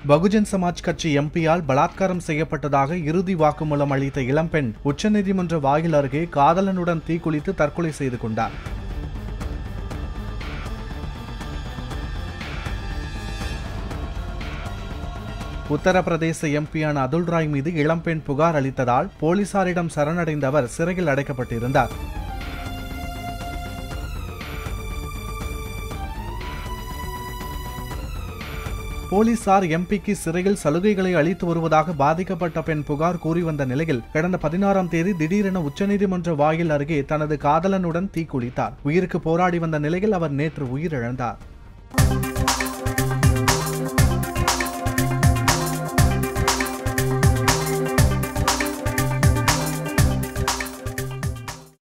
பகுஜன் சமாஜ் கட்சி எம்பியால் பலாத்காரம் செய்யப்பட்டதாக இறுதி வாக்குமூலம் அளித்த இளம்பெண் உச்சநீதிமன்ற வாயில் அருகே காதலனுடன் தீக்குளித்து தற்கொலை செய்து கொண்டார் உத்தரப்பிரதேச எம்பியான அதுல் ராய் மீது இளம்பெண் புகார் அளித்ததால் போலீசாரிடம் சரணடைந்த அவர் சிறையில் அடைக்கப்பட்டிருந்தார் போலீசார் எம்பிக்கு சிறையில் சலுகைகளை அளித்து வருவதாக பாதிக்கப்பட்ட பெண் புகார் கூறி வந்த நிலையில் கடந்த பதினாறாம் தேதி திடீரென உச்சநீதிமன்ற வாயில் அருகே தனது காதலனுடன் தீக்குளித்தார் உயிருக்கு போராடி வந்த நிலையில் அவர் நேற்று உயிரிழந்தார்